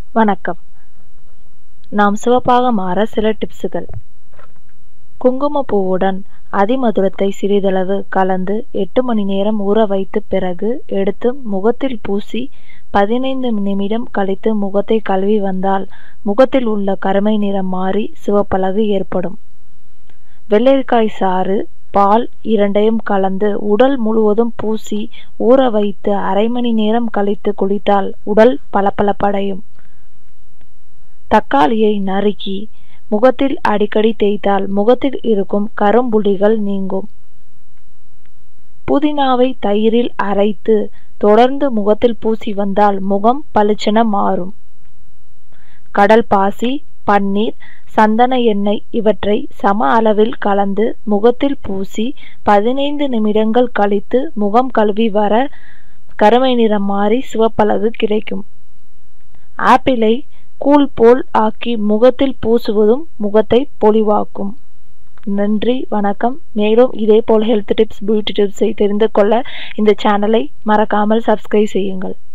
வணக்கம் நாம் சிவப்பாக மாற சில டிப்ஸுகள் குங்குமப்பூவுடன் அதிமதுரத்தை சிறிதளவு கலந்து எட்டு மணி நேரம் ஊற வைத்து பிறகு எடுத்து முகத்தில் பூசி பதினைந்து நிமிடம் கழித்து முகத்தை கழுவி வந்தால் முகத்தில் உள்ள கருமை நிறம் மாறி சிவப்பழகு ஏற்படும் வெள்ளரிக்காய் சாறு பால் இரண்டையும் கலந்து உடல் முழுவதும் பூசி ஊற வைத்து அரை மணி நேரம் கழித்து குளித்தால் உடல் பளபளப்படையும் தக்காளியை நறுக்கி முகத்தில் அடிக்கடி தேய்த்தால் முகத்தில் இருக்கும் கரும்புள்ளிகள் நீங்கும் புதினாவை தயிரில் அரைத்து தொடர்ந்து முகத்தில் பூசி வந்தால் முகம் பளிச்சென மாறும் கடல் பாசி பன்னீர் சந்தன எண்ணெய் இவற்றை சம அளவில் கலந்து முகத்தில் பூசி பதினைந்து நிமிடங்கள் கழித்து முகம் கழுவி வர கருமை நிறம் மாறி சிவப்பழகு கிடைக்கும் ஆப்பிளை கூழ் போல் ஆக்கி முகத்தில் பூசுவதும் முகத்தை பொலிவாக்கும் நன்றி வணக்கம் மேலும் இதே போல் ஹெல்த் டிப்ஸ் பியூட்டி டிப்ஸை தெரிந்து கொள்ள இந்த சேனலை மறக்காமல் சப்ஸ்கிரைப் செய்யுங்கள்